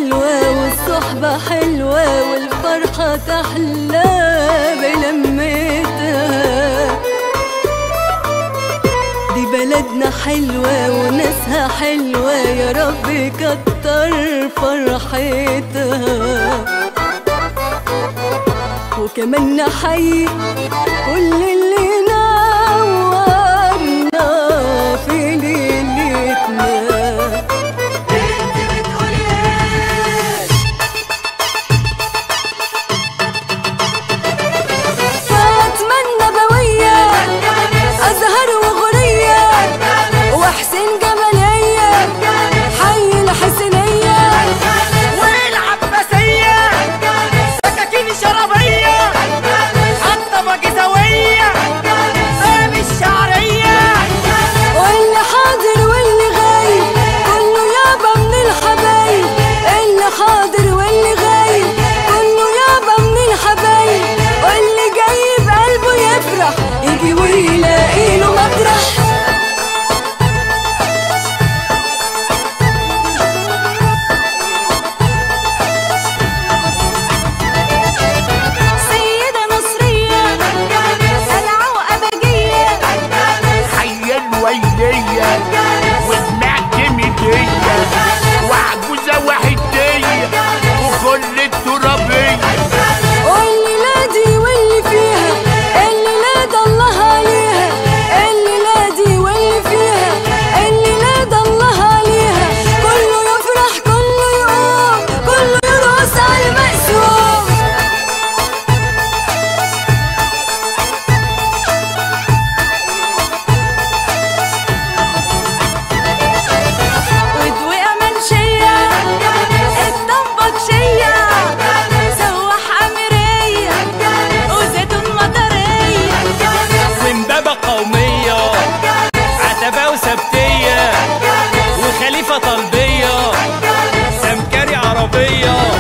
حلوة والصحبة حلوة والفرحة تحلى بلمتها دي بلدنا حلوة وناسها حلوة يا رب كتر فرحتها وكمان نحيي كل اللي نورنا في ليلتنا فاطمة النبوية أزهر وغنية وحسين جمالية حي الحسنية والعباسية سكاكين شرابية حتى بجزاوية باب الشعرية واللي حاضر واللي غايب كله يابا من الحبايب اللي حاضر واللي غايب كله يابا من الحبايب واللي جاي بقلبه يفرح يجي ويلاقي له مطرح سيدة نصرية قلعة وأبجية حية الويلية والمعتمدية وعجوزة وحدية وكل الترابية واللي نادي واللي فيها اللي نادى الله عليها اللي نادي واللي فيها اللي نادى الله عليها كله يفرح كله يقوم كله يرقص على المقسوم ودوقة منشية الطنبكشية سواح أميرية وزيتون مطرية ومبابة قومية عتبة وسبتية وخليفة طلبية سمكري عربية